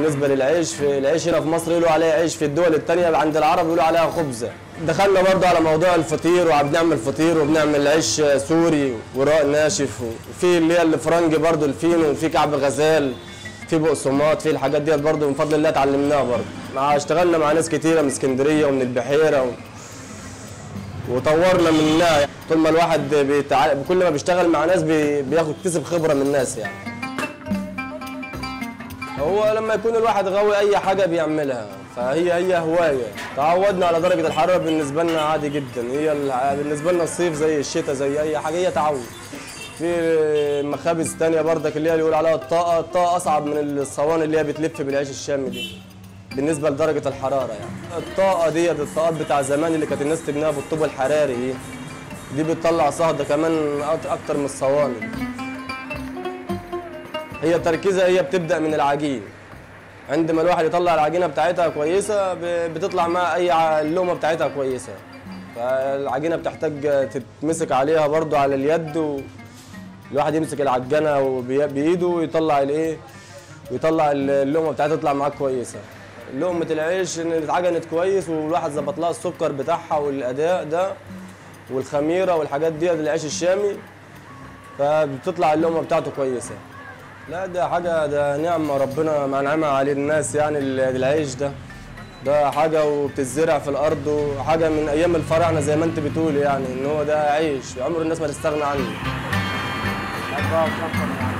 بالنسبه للعيش في العيش هنا في مصر يقولوا عليه عيش في الدول الثانيه عند العرب يقولوا عليها خبزه دخلنا برضه على موضوع الفطير وبنعمل فطير وبنعمل عيش سوري وراء ناشف وفي اللي هي الفرنجي برضه الفينو وفي كعب غزال في بقسماط في الحاجات ديت برضه من فضل الله اتعلمناها برضه مع اشتغلنا مع ناس كتيره من اسكندريه ومن البحيره و... وطورنا منها طول ما الواحد بيتع... كل ما بيشتغل مع ناس بي... بياخد كسب خبره من الناس يعني هو لما يكون الواحد غاوي اي حاجه بيعملها فهي هي هوايه تعودنا على درجه الحراره بالنسبه لنا عادي جدا هي ال- بالنسبه لنا الصيف زي الشتاء زي اي حاجه هي تعود في مخابز تانية برضك اللي هي اللي يقول عليها الطاقه الطاقه اصعب من الصواني اللي هي بتلف بالعيش الشامي دي بالنسبه لدرجه الحراره يعني الطاقه ديت الطاقات بتاع زمان اللي كانت الناس تبنيها بالطوب الحراري دي دي بتطلع صهد كمان أك- اكتر من الصواني هي تركيزها هي بتبدا من العجين عندما الواحد يطلع العجينه بتاعتها كويسه ب- بتطلع مع اي ع- اللقمه بتاعتها كويسه فالعجينه بتحتاج تتمسك عليها برضو على اليد و... الواحد يمسك العجانه وبي- بايده ويطلع الايه ويطلع اللقمه بتاعتها تطلع معاك كويسه لقمه العيش ان اتعجنت كويس والواحد ظبط لها السكر بتاعها والاداء ده والخميره والحاجات دي العيش الشامي فبتطلع اللقمه بتاعته كويسه لا ده حاجه ده نعمه ربنا منعمها على الناس يعني ال- العيش ده ده حاجه وبتزرع في الارض وحاجه من ايام الفراعنه زي ما انت بتقول يعني ان هو ده عيش عمر الناس ما تستغنى عنه الله أكبر.